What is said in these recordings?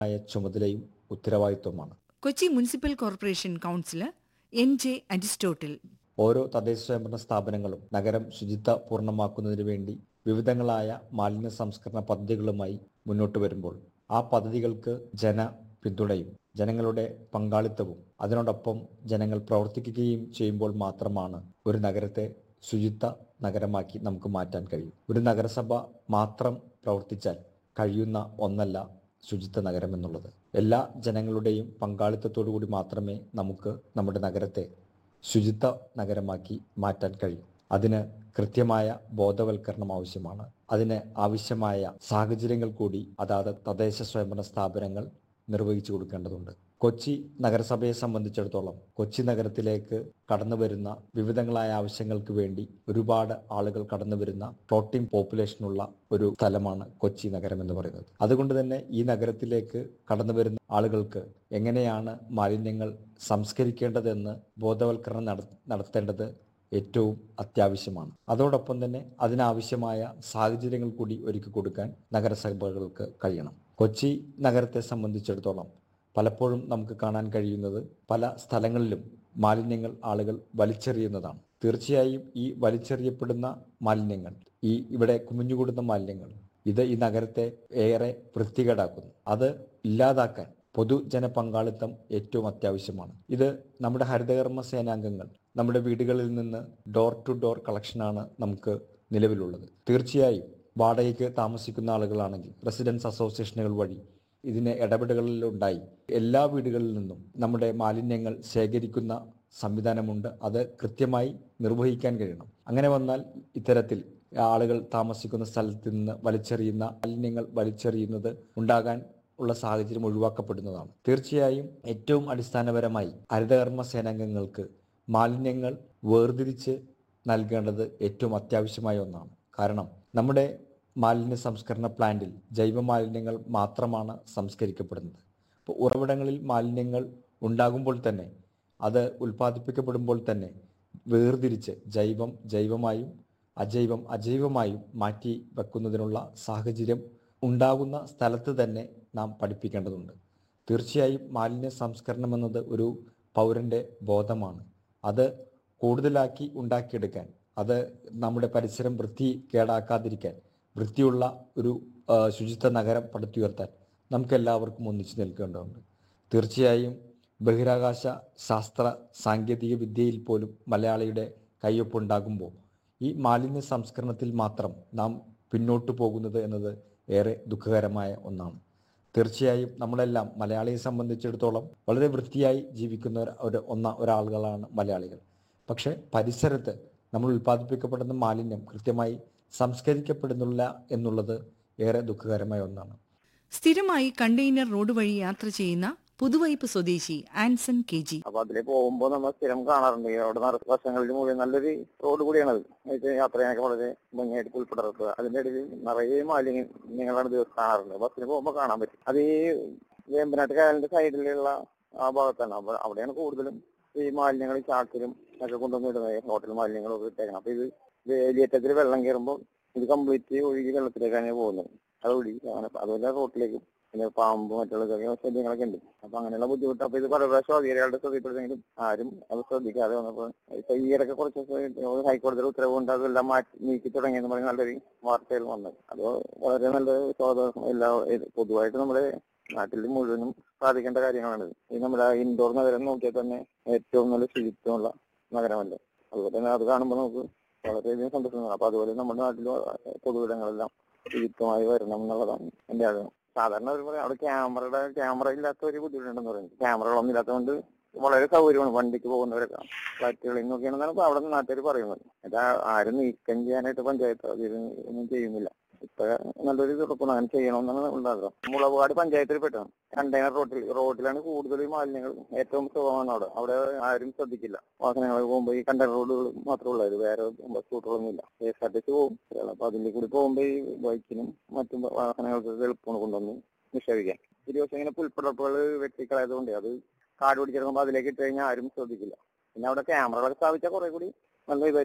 ആയ ചുമതലയും ഉത്തരവാദിത്വമാണ് Kochi municipal corporation councillor N J Aristotle ഓരോ തദ്ദേശ സ്വയംഭരണ സ്ഥാപനങ്ങളും നഗരം ശുചിത്വ പൂർണ്ണമാക്കുന്നതിന് വേണ്ടി വിവിധങ്ങളായ മാലിന്യ സംസ്കരണ പദ്ധതികളുമായി മുന്നോട്ട് വരുമ്പോൾ ആ പദ്ധതികൾക്ക് ജന പിന്തുണയും ജനങ്ങളുടെ പങ്കാളിത്തവും അതിനോടൊപ്പം ജനങ്ങൾ പ്രവർത്തിക്കുകയും ചെയ്യുമ്പോൾ മാത്രമാണ് ഒരു നഗരത്തെ ശുചിത്വ നഗരമാക്കി നമുക്ക് മാറ്റാൻ കഴിയും ഒരു നഗരസഭ മാത്രം പ്രവർത്തിച്ചാൽ കഴിയുന്ന ഒന്നല്ല ശുചിത്വ നഗരം എന്നുള്ളത് എല്ലാ ജനങ്ങളുടെയും പങ്കാളിത്തത്തോടു കൂടി മാത്രമേ നമുക്ക് നമ്മുടെ നഗരത്തെ ശുചിത്വ നഗരമാക്കി മാറ്റാൻ കഴിയും അതിന് കൃത്യമായ ബോധവൽക്കരണം ആവശ്യമാണ് അതിന് ആവശ്യമായ സാഹചര്യങ്ങൾ കൂടി അതാത് തദ്ദേശ സ്വയംഭരണ സ്ഥാപനങ്ങൾ നിർവഹിച്ചു കൊടുക്കേണ്ടതുണ്ട് കൊച്ചി നഗരസഭയെ സംബന്ധിച്ചിടത്തോളം കൊച്ചി നഗരത്തിലേക്ക് കടന്നു വരുന്ന വിവിധങ്ങളായ ആവശ്യങ്ങൾക്ക് വേണ്ടി ഒരുപാട് ആളുകൾ കടന്നു വരുന്ന ഫ്ലോട്ടിംഗ് പോപ്പുലേഷനുള്ള ഒരു സ്ഥലമാണ് കൊച്ചി നഗരം എന്ന് പറയുന്നത് അതുകൊണ്ട് തന്നെ ഈ നഗരത്തിലേക്ക് കടന്നു വരുന്ന ആളുകൾക്ക് എങ്ങനെയാണ് മാലിന്യങ്ങൾ സംസ്കരിക്കേണ്ടതെന്ന് ബോധവൽക്കരണം നട നടത്തേണ്ടത് ഏറ്റവും അത്യാവശ്യമാണ് അതോടൊപ്പം തന്നെ അതിനാവശ്യമായ സാഹചര്യങ്ങൾ കൂടി ഒരുക്കി കൊടുക്കാൻ നഗരസഭകൾക്ക് കഴിയണം കൊച്ചി നഗരത്തെ സംബന്ധിച്ചിടത്തോളം പലപ്പോഴും നമുക്ക് കാണാൻ കഴിയുന്നത് പല സ്ഥലങ്ങളിലും മാലിന്യങ്ങൾ ആളുകൾ വലിച്ചെറിയുന്നതാണ് തീർച്ചയായും ഈ വലിച്ചെറിയപ്പെടുന്ന മാലിന്യങ്ങൾ ഈ ഇവിടെ കുമിഞ്ഞുകൂടുന്ന മാലിന്യങ്ങൾ ഇത് ഈ നഗരത്തെ ഏറെ വൃത്തികേടാക്കുന്നു അത് ഇല്ലാതാക്കാൻ പൊതുജന പങ്കാളിത്തം ഏറ്റവും അത്യാവശ്യമാണ് ഇത് നമ്മുടെ ഹരിതകർമ്മ സേനാംഗങ്ങൾ നമ്മുടെ വീടുകളിൽ നിന്ന് ഡോർ ടു ഡോർ കളക്ഷനാണ് നമുക്ക് നിലവിലുള്ളത് തീർച്ചയായും വാടകയ്ക്ക് താമസിക്കുന്ന ആളുകളാണെങ്കിൽ റെസിഡൻസ് അസോസിയേഷനുകൾ വഴി ഇതിന് ഇടപെടലുകളുണ്ടായി എല്ലാ വീടുകളിൽ നിന്നും നമ്മുടെ മാലിന്യങ്ങൾ ശേഖരിക്കുന്ന സംവിധാനമുണ്ട് അത് കൃത്യമായി നിർവഹിക്കാൻ കഴിയണം അങ്ങനെ വന്നാൽ ഇത്തരത്തിൽ ആളുകൾ താമസിക്കുന്ന സ്ഥലത്ത് നിന്ന് വലിച്ചെറിയുന്ന മാലിന്യങ്ങൾ വലിച്ചെറിയുന്നത് ഉണ്ടാകാൻ ഉള്ള സാഹചര്യം ഒഴിവാക്കപ്പെടുന്നതാണ് തീർച്ചയായും ഏറ്റവും അടിസ്ഥാനപരമായി ഹരിതകർമ്മ സേനാംഗങ്ങൾക്ക് മാലിന്യങ്ങൾ വേർതിരിച്ച് നൽകേണ്ടത് ഏറ്റവും അത്യാവശ്യമായ ഒന്നാണ് കാരണം നമ്മുടെ മാലിന്യ സംസ്കരണ പ്ലാന്റിൽ ജൈവ മാലിന്യങ്ങൾ മാത്രമാണ് സംസ്കരിക്കപ്പെടുന്നത് അപ്പോൾ ഉറവിടങ്ങളിൽ മാലിന്യങ്ങൾ ഉണ്ടാകുമ്പോൾ തന്നെ അത് ഉൽപ്പാദിപ്പിക്കപ്പെടുമ്പോൾ തന്നെ വേർതിരിച്ച് ജൈവം ജൈവമായും അജൈവം അജൈവമായും മാറ്റി വെക്കുന്നതിനുള്ള സാഹചര്യം ഉണ്ടാകുന്ന സ്ഥലത്ത് തന്നെ നാം പഠിപ്പിക്കേണ്ടതുണ്ട് തീർച്ചയായും മാലിന്യ സംസ്കരണം എന്നത് ഒരു പൗരന്റെ ബോധമാണ് അത് കൂടുതലാക്കി ഉണ്ടാക്കിയെടുക്കാൻ അത് നമ്മുടെ പരിസരം വൃത്തി കേടാക്കാതിരിക്കാൻ വൃത്തിയുള്ള ഒരു ആ, ശുചിത്വ നഗരം പടുത്തുയർത്താൻ നമുക്ക് എല്ലാവർക്കും ഒന്നിച്ചു നിൽക്കേണ്ടതുണ്ട് തീർച്ചയായും ബഹിരാകാശ ശാസ്ത്ര സാങ്കേതിക വിദ്യയിൽ പോലും മലയാളിയുടെ കയ്യൊപ്പുണ്ടാകുമ്പോൾ ഈ മാലിന്യ സംസ്കരണത്തിൽ മാത്രം നാം പിന്നോട്ട് പോകുന്നത് എന്നത് ഏറെ ദുഃഖകരമായ ഒന്നാണ് തീർച്ചയായും നമ്മളെല്ലാം മലയാളിയെ സംബന്ധിച്ചിടത്തോളം വളരെ വൃത്തിയായി ജീവിക്കുന്ന ഒരു- ഒരു ഒന്ന ഒരാളുകളാണ് മലയാളികൾ പക്ഷെ പരിസരത്ത് നമ്മൾ ഉൽപ്പാദിപ്പിക്കപ്പെടുന്ന മാലിന്യം കൃത്യമായി സംസ്കരിക്കപ്പെടുന്നില്ല എന്നുള്ളത് ഏറെ ദുഃഖകരമായ ഒന്നാണ് സ്ഥിരമായി കണ്ടെയ്നർ റോഡ് വഴി യാത്ര ചെയ്യുന്ന പുതുവൈപ്പ് സ്വദേശി ആൻസൺ കെ ജി അപ്പൊ അതില് പോകുമ്പോ നമ്മൾ സ്ഥിരം കാണാറുണ്ട് ഈ അവിടെ നട- വർഷങ്ങളിൽ മുഴുവൻ നല്ലൊരു റോഡ് കൂടിയാണത് ഇത് യാത്ര ചെയ്യാനൊക്കെ വളരെ ഭംഗിയായിട്ട് ഉൾപ്പെടാറുണ്ട് അതിന്റെ ഇടയിൽ നിറയെ മാലിന്യങ്ങളാണ് ദിവസം കാണാറുണ്ട് ബസ്സിന് പോകുമ്പോൾ കാണാൻ പറ്റും അത് ഈ വേമ്പനാട്ട് കായലിന്റെ സൈഡിലുള്ള ആ ഭാഗത്താണ് അപ്പൊ അവിടെയാണ് കൂടുതലും ഈ മാലിന്യങ്ങൾ ചാക്കിലും ഒക്കെ കൊണ്ടുവന്ന് ഇടുന്നത് ഹോട്ടൽ മാലിന്യങ്ങളൊക്കെ ഇട്ടേക്കണം അപ്പൊ ഇത് വേലിയേറ്റത്തിൽ വെള്ളം കയറുമ്പോൾ ഇത് കംപ്ലീറ്റ് ഒഴുകി വെള്ളത്തിലേക്കാണ് പോകുന്നത് അത് ഒഴുകി അങ്ങനെ അതുപോലെ റോട്ടിലേക്കും പിന്നെ പാമ്പ് മറ്റുള്ള ചെറിയ ശല്യങ്ങളൊക്കെ ഉണ്ട് അപ്പൊ അങ്ങനെയുള്ള ബുദ്ധിമുട്ട് അപ്പൊ ഇത് പല പ്രാവശ്യം അധികാരികളുടെ ശ്രദ്ധയിൽപ്പെടുന്നെങ്കിലും ആരും അത് ശ്രദ്ധിക്കാതെ വന്നപ്പോ ഇപ്പൊ ഈ ഇടയ്ക്ക് കുറച്ച് ദിവസം ഹൈക്കോടതിയുടെ ഉത്തരവ് കൊണ്ട് അതെല്ലാം മാറ്റി നീക്കി തുടങ്ങിയെന്ന് പറഞ്ഞ് നല്ലൊരു വാർത്തയിൽ വന്നത് അത് വളരെ നല്ല സ്വാഗതം എല്ലാ ഇത് പൊതുവായിട്ട് നമ്മുടെ നാട്ടിൽ മുഴുവനും സാധിക്കേണ്ട കാര്യങ്ങളാണ് ഈ നമ്മുടെ ഇൻഡോർ നഗരം നോക്കിയാൽ തന്നെ ഏറ്റവും നല്ല ശുചിത്വമുള്ള നഗരമല്ലേ അതുപോലെ തന്നെ അത് കാണുമ്പോൾ നമുക്ക് വളരെയധികം സന്തോഷമാണ് അപ്പൊ അതുപോലെ നമ്മുടെ നാട്ടിലും പൊതുവിടങ്ങളെല്ലാം ശുചിത്വമായി വരണം എന്നുള്ളതാണ് എന്റെ ആഗ്രഹം സാധാരണ അവർ പറയും അവിടെ ക്യാമറയുടെ ക്യാമറ ഇല്ലാത്ത ഒരു ബുദ്ധിമുട്ടുണ്ടെന്ന് പറയുന്നത് ക്യാമറകളൊന്നും ഇല്ലാത്തതുകൊണ്ട് വളരെ സൗകര്യമാണ് വണ്ടിക്ക് പോകുന്നവരൊക്കെ ഫ്ലാറ്റുകളിൽ നിന്നൊക്കെയാണെന്നാണ് ഇപ്പൊ അവിടെ നാട്ടുകാർ പറയുന്നത് ഇത് ആരും നീക്കം ചെയ്യാനായിട്ട് പഞ്ചായത്ത് അത് ഇത് ഒന്നും ചെയ്യുന്നില്ല ഇപ്പൊ നല്ലൊരു തുടക്കം അങ്ങനെ ചെയ്യണമെന്നാണ് ഉണ്ടാകുക മുളകുപാട് പഞ്ചായത്തിൽ പെട്ടതാണ് കണ്ടെയ്നർ റോഡിൽ റോഡിലാണ് കൂടുതൽ മാലിന്യങ്ങൾ ഏറ്റവും സുഖമാണ് അവിടെ അവിടെ ആരും ശ്രദ്ധിക്കില്ല വാഹനങ്ങൾ പോകുമ്പോൾ ഈ കണ്ടെയ്നർ റോഡുകൾ മാത്രമേ ഉള്ളൂ വേറെ സ്കൂട്ടറൊന്നും ഇല്ല K S R T C പോകും അപ്പൊ അതിൽ കൂടി പോകുമ്പോൾ ഈ ബൈക്കിനും മറ്റും വാഹനങ്ങൾക്ക് എളുപ്പമാണ് കൊണ്ടുവന്ന് നിക്ഷേപിക്കാൻ ഒരു ദിവസം ഇങ്ങനെ പുൽപ്പടപ്പുകൾ വെട്ടിക്കളയതുകൊണ്ട് അത് കാട് പിടിച്ചെടുക്കുമ്പോൾ അതിലേക്ക് ഇട്ട് കഴിഞ്ഞാൽ ആരും ശ്രദ്ധിക്കില്ല പിന്നെ അവിടെ ക്യാമറകളൊക്കെ സ്ഥാപിച്ചാൽ കുറെ കൂടി നല്ല ഇതായിരിക്കും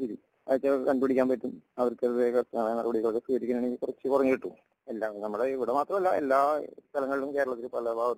അതൊക്കെ കണ്ടുപിടിക്കാൻ പറ്റും അവർക്ക് നടപടികളൊക്കെ സ്വീകരിക്കണമെങ്കിൽ കുറച്ച് കുറഞ്ഞു കിട്ടും എല്ലാം നമ്മുടെ ഇവിടെ മാത്രമല്ല എല്ലാ സ്ഥലങ്ങളിലും കേരളത്തിൽ പല ഭാഗത്തും